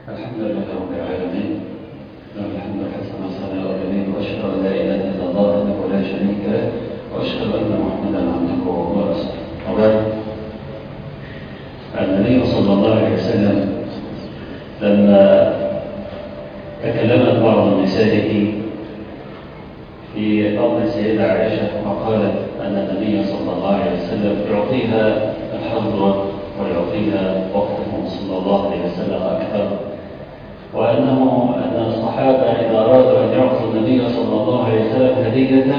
الحمد لله رب العالمين له الحمد الحسن والثناء الجميل واشهد ان لا اله الا الله وحده لا شريك له واشهد ان محمدا عبده ورسوله وبعد النبي صلى الله عليه وسلم لما تكلمت بعض نسائه في قول السيدة عائشة وقالت أن النبي صلى الله عليه وسلم يعطيها الحظوة ويعطيها وقته صلى الله عليه وسلم أكثر وأنه أن الصحابة إذا أرادوا أن يعطوا النبي صلى الله عليه وسلم هدية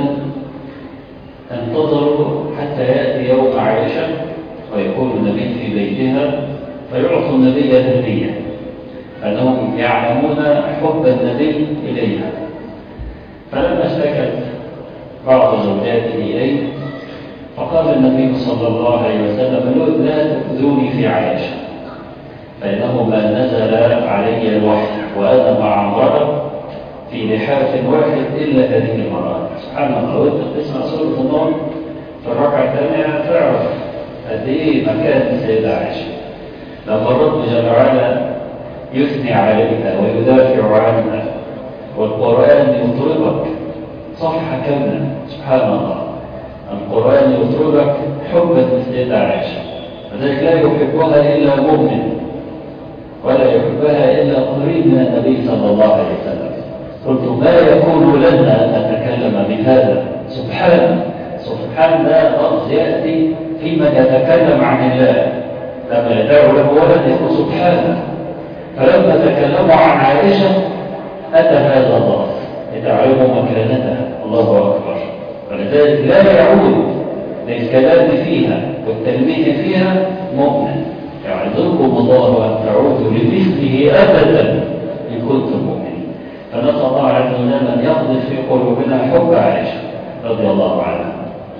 انتظروا حتى يأتي يوم عائشة ويكون النبي في بيتها فيعطوا النبي هدية أنهم يعلمون حب النبي إليها فلما اشتكت بعض زوجاته إليه فقال النبي صلى الله عليه وسلم لا تؤذوني في عائشة فإنه ما نزل علي الوحي وأنا مع امرأة في لحاف واحد إلا هذه المرأة سبحان الله وانت بتسمع سورة النور في الركعة الثانية تعرف قد إيه مكان السيدة عائشة لما الرب جل وعلا يثني عليها ويدافع عنها والقرآن يطلبك صفحة كاملة سبحان الله القرآن يطلبك حبا للسيدة عائشة وذلك لا يحبها إلا مؤمن ولا يحبها إلا قريب من النبي صلى الله عليه وسلم قلت ما يكون لنا أن نتكلم بهذا سبحان سبحان ده لفظ يأتي في من يتكلم عن الله لما يدعو له ولد يقول سبحانه فلما تكلموا عن عائشة أتى هذا اللفظ لتعلموا مكانتها الله أكبر ولذلك لا يعود للكلام فيها والتلميح فيها مؤمن يعظكم الله أن تعودوا لمثله أبدا إن كنتم مؤمنين فنسأل الله عز وجل أن يقذف في قلوبنا حب عائشة رضي الله عنها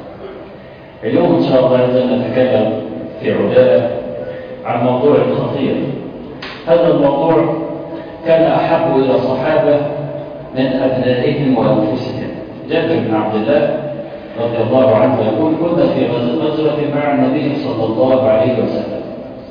اليوم إن شاء الله عز وجل نتكلم في عجالة عن موضوع خطير هذا الموضوع كان أحب إلى الصحابة من أبنائهم وأنفسهم جابر بن عبد الله رضي الله عنه يقول كنا في غزوة مع النبي صلى الله عليه وسلم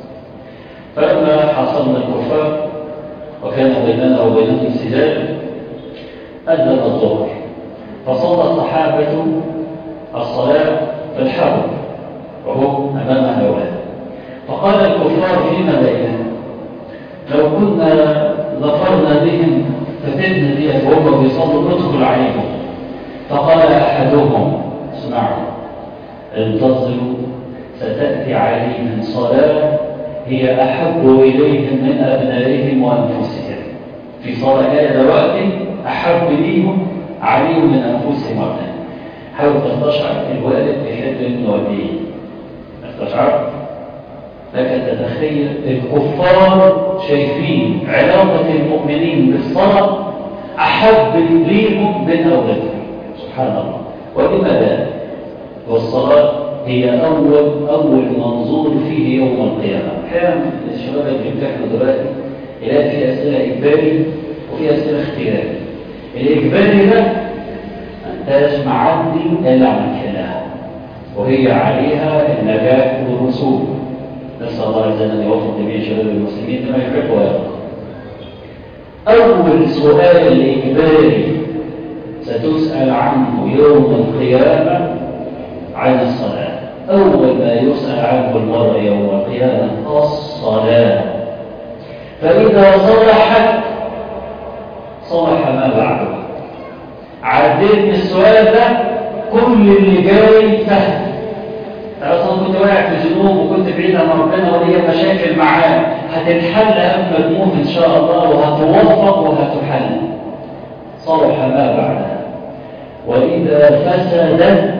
فلما حصلنا الكفار وكان بيننا وبينهم سجال أذن الظهر فصلى الصحابة الصلاة في الحرب وهو أمام هؤلاء فقال الكفار فيما بينهم لو كنا ظفرنا بهم فتنة دي وهم بيصلوا ندخل عليهم فقال أحدهم اسمعوا انتظروا ستأتي عليهم صلاة هي أحب إليهم من أبنائهم وأنفسهم في صلاة جاية دلوقتي أحب ليهم عليهم من أنفسهم وأبنائهم حاول تستشعر الوالد بيحب ابنه قد إيه تستشعر لكن تتخيل الكفار شايفين علاقة المؤمنين بالصلاة أحب ليهم من أولادهم سبحان الله ولماذا والصلاة هي أول أول منظور فيه يوم القيامة أحيانا الشباب اللي بيمتحنوا دلوقتي يلاقي في أسئلة إجباري وفي أسئلة اختياري الإجباري ده أنت معدي إلا عن كلام وهي عليها النجاح والرسول نسأل الله عز وجل أن يوفق جميع شباب المسلمين لما يحب ويرضى أول سؤال إجباري ستسأل عنه يوم القيامة عن الصلاة أول ما يسأل عنه المرء يوم القيامة الصلاة فإذا صلحت صلح ما بعده عديت من السؤال ده كل اللي جاي سهل أصلا كنت واقع في الجنوب وكنت بعيد عن ربنا وليا مشاكل معاه هتتحل قبل ما تموت إن شاء الله وهتوفق وهتحل صلح ما بعدها وإذا فسدت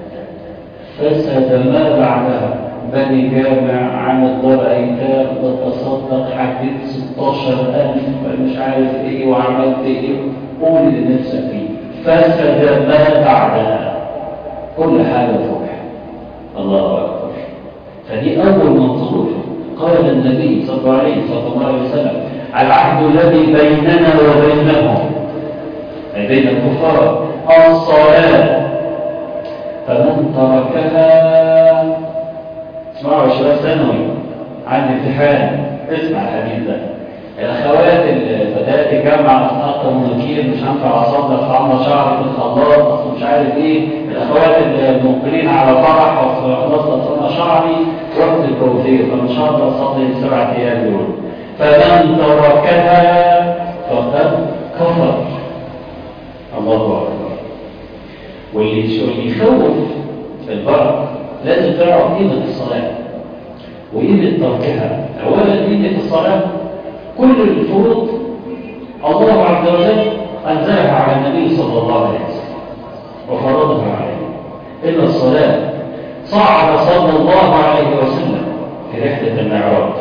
فسد ما بعدها بني جامع عمل دار أيتام بتصدق حديد 16000 مش عارف إيه وعملت إيه قول اللي نفسك فيه فسد ما بعدها كل حاجة تروح الله أكبر فدي أول منظور قال النبي صلى الله عليه صلى الله عليه وسلم العهد الذي بيننا وبينهم أي بين الكفار الصلاة فمن تركها اسمعوا يا شباب ثانوي عندي امتحان اسمع الحديث ده الاخوات اللي بدات تجمع اكتر من كيلو مش هنفع اصدق عامله شعري في الخلاط اصل مش عارف ايه الاخوات اللي مقبلين على فرح وخلاص اصلنا شعري رحت الكوافير فمش هقدر اصلي السبع ايام دول فمن تركها فقد كفر الله اكبر واللي يخوف البركه لازم تعرف قيمه الصلاه وقيمه تركها اولا قيمه الصلاه كل الفروض الله عز وجل أنزلها على النبي صلى الله عليه وسلم وفرضها عليه إلا الصلاة صعد صلى الله عليه وسلم في رحلة المعراج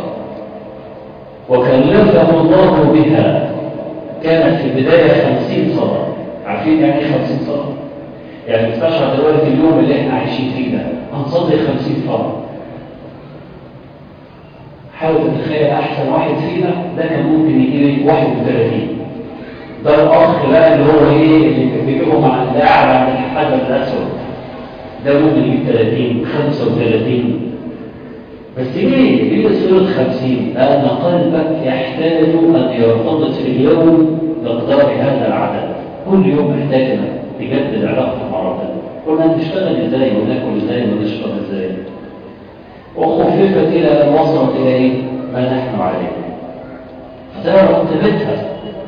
وكلفه الله بها كانت في البداية خمسين صلاة عارفين يعني ايه خمسين صلاة؟ يعني استشعر دلوقتي اليوم اللي احنا عايشين فيه ده هنصلي خمسين فرض حاول تتخيل احسن واحد فينا ده كان ممكن يجي 31 ده الاخ بقى اللي هو ايه اللي بيجيبهم مع اللي قاعد عند الحجر الاسود ده ممكن يجيب 30 35 بس ليه؟ ليه صورة 50 لأن قلبك يحتاج أن يرتبط في اليوم بمقدار هذا العدد كل يوم محتاج انك تجدد علاقتك مع ربنا قلنا نشتغل ازاي وناكل ازاي ونشرب ازاي وخففت إلى أن وصلت إلى إيه؟ ما نحن عليه فترى قيمتها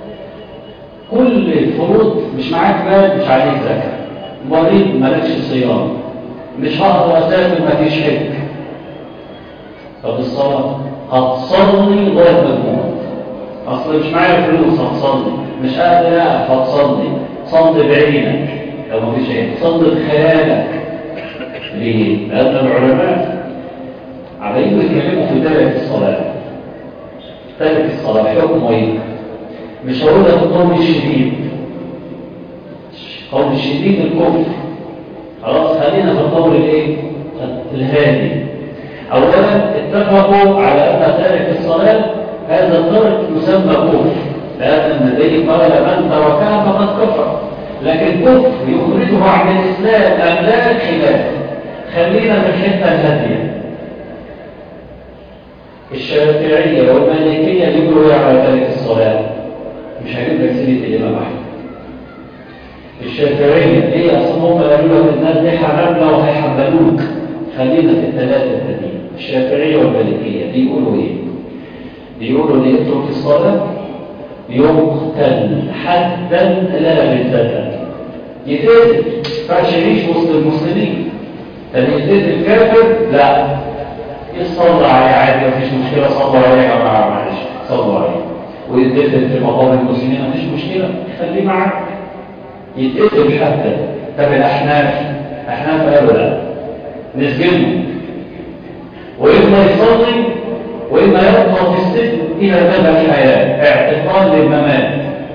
كل الفروض مش معاك مال مش عليك زكاة مريض مالكش صيام مش هقدر أسافر مفيش حج طب الصلاة هتصلي لغاية ما تموت أصل مش معايا فلوس هتصلي مش قادر أقف هتصلي صلي بعينك لو مفيش عين صلي بخيالك ليه؟ لأن العلماء عليهم يتكلموا في ترك الصلاة ترك الصلاة حكمه ايه؟ مش هقول لك القول الشديد قول الشديد الكفر خلاص خلينا في القول الايه؟ الهادي اولا اتفقوا على ان تارك الصلاة هذا الترك يسمى كفر لأن النبي قال من تركها فقد كفر لكن كفر يخرجه عن الإسلام أم لا خلاف خلينا في الحتة الهادية الشافعية والمالكية يقولوا على ذلك الصلاة مش هجيب لك سيرة الإمام أحمد الشافعية ليه أصلا هم قالوا لك الناس دي حرام لو هيحبلوك خلينا في الثلاثة التانيين الشافعية والمالكية بيقولوا إيه؟ بيقولوا اللي يترك الصلاة يقتل حدا لا ردة يتقتل فعش يعيش وسط المسلمين طب يتقتل كافر لا يصلى عليه عادي مفيش مشكلة صلوا عليه يا جماعة معلش صلوا عليه ويتقتل في مقام المسلمين مفيش مشكلة خليه معاك يتقتل حتى طب الأحناف أحناف قالوا لا نسجنه وإما يصلي وإما يبقى في السجن إلى مدى الحياة اعتقال للممات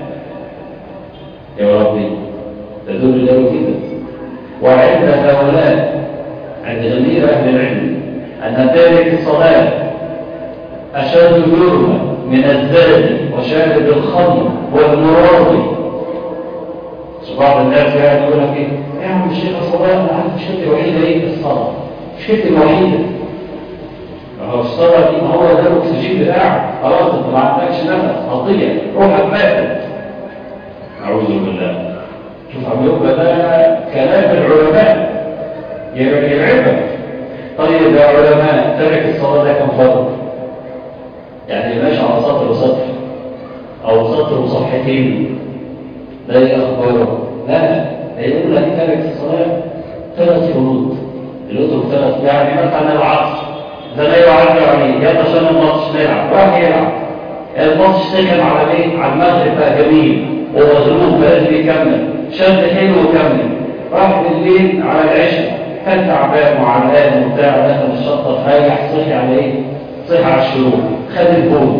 يا ربي تدل الله كده وعند هؤلاء عند جميع أهل العلم أن تارك الصلاة أشد جرما من الزاد وشارب الخمر والمراضي بعض الناس يعني يقول لك ايه يا عم الشيخ الصلاة انا عارف مشكلتي الوحيدة ايه الصلاة مشكلتي الوحيدة هو الصلاة دي ما هو ده الاكسجين بتاعك خلاص انت ما عندكش نفس هتضيع روحك ماتت اعوذ بالله شوف عم يبقى ده كلام العلماء يرعبك طيب يا علماء ترك الصلاة ده كم فرض يعني ماشي على سطر وسطر او سطر وصفحتين ده ايه اخباره لا هيقول لك ترك الصلاة ثلاث فروض الأطر ثلاث يعني مثلا العصر ده لا يعد عليه يلا عشان الماتش نلعب واحد يلعب الماتش سكن على ايه على المغرب بقى جميل ومظلوم فلازم يكمل شد حلو وكمل راح بالليل على العشاء كان تعبان وعرقان وبتاع دخل الشطه فايح صحي على ايه؟ صحي على الشروق خد البول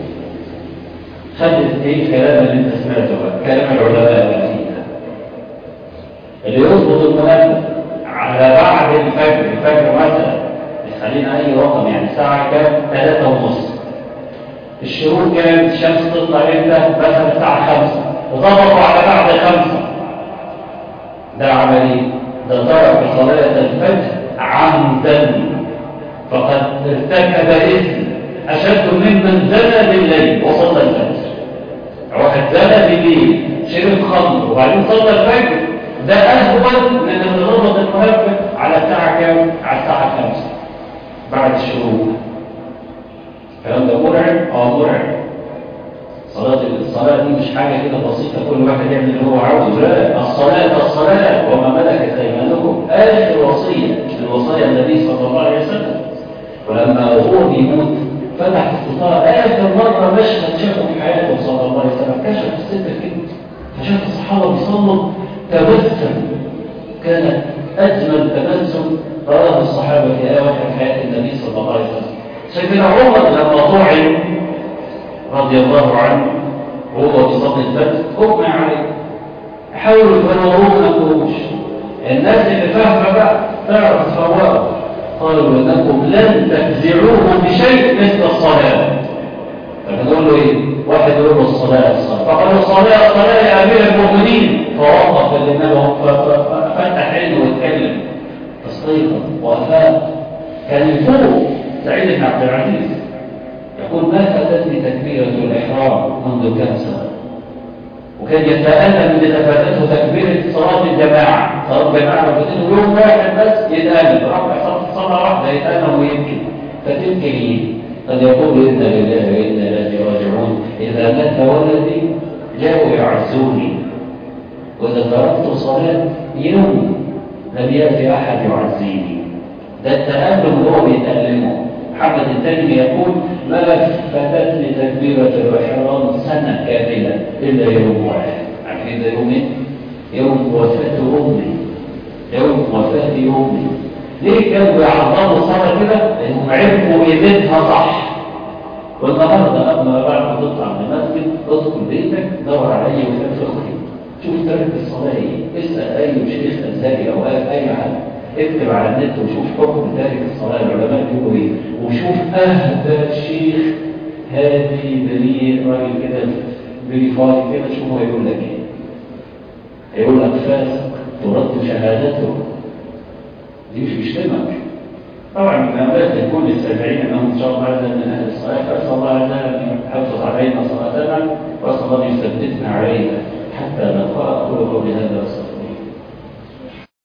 خد ايه الكلام اللي انت سمعته بقى كلام العلماء بقى فيه اللي يظبط المنبه على بعد الفجر الفجر مثلا خلينا اي رقم يعني الساعه كام؟ 3 ونص الشروق كام؟ الشمس تطلع امتى؟ مثلا الساعه 5 وضبطوا على بعد 5 ده عمليه ده ترك صلاة الفجر عمدا فقد ارتكب إثم أشد ممن زنى بالليل وصلى الفجر وبعدين صلى الفجر ده أهون من أن نربط المهبب على الساعة كام؟ على الساعة 5 بعد الشروق الكلام ده مرعب؟ اه مرعب صلاة الصلاة دي مش حاجة كده بسيطة كل واحد يعمل اللي هو عاوزه لا الصلاة الصلاة وما ملكت أيمانكم آخر وصية من وصايا النبي صلى الله عليه وسلم ولما هو بيموت فتح الستار آخر مرة مشهد شافه في حياته صلى الله عليه وسلم كشف الستر كده فشاف الصحابة بيصلوا تبسم كانت أجمل تبسم رآه الصحابة في أواخر حياة النبي صلى الله عليه وسلم سيدنا عمر لما طعن رضي الله عنه وهو بصدد الفجر أغمى عليه حاولوا يفوروه ما تقومش الناس اللي فاهمة بقى تعرف تفوره قالوا انكم لن تفزعوه بشيء مثل الصلاة فنقول له ايه واحد يقول له الصلاة الصلاة فقالوا الصلاة الصلاة يا أمير المؤمنين فوقف الإمام فتح عينه واتكلم تصديقا وأفاق كان يفوق سعيد بن عبد العزيز يقول ما فاتتني تكبيرة الإحرام منذ كم سنة وكان يتألم إذا فاتته تكبيرة صلاة الجماعة صلاة الجماعة فاتته يوم واحد بس يتألم ربع صلاة واحدة يتألم ويبكي فتبكي ليه قد يقول إنا لله وإنا إليه راجعون إذا مات ولدي جاءوا يعزوني وإذا تركت صلاة يوم لم يأتي أحد يعزيني ده التألم هو بيتألمه محمد الثاني يقول ما فاتتني تكبيرة الإحرام سنة كاملة إلا يوم واحد عارفين ده يوم إيه؟ يوم وفاة أمي يوم وفاة أمي ليه كانوا يعظموا الصلاة كده؟ لأنهم عرفوا قيمتها صح والنهارده أما بعد ما تطلع من المسجد ادخل بيتك دور على أي مكان فقهي شوف ترك الصلاة إيه؟ اسأل أي شيخ أزهري أو أي حد اكتب على النت وشوف حكم تارك الصلاة العلماء بيقولوا ايه وشوف اهدى شيخ هادي بريء راجل كده بريفاي كده شوف هو يقول لك ايه هيقول لك فاسق ترد شهادته دي مش بيشتمك طبعا من أمبات لكل السابعين أنهم إن شاء الله عز من أهل الصلاة فأسأل الله عز أن يحفظ علينا صلاتنا وأسأل الله أن يثبتنا عليها حتى نلقى أقول قولي هذا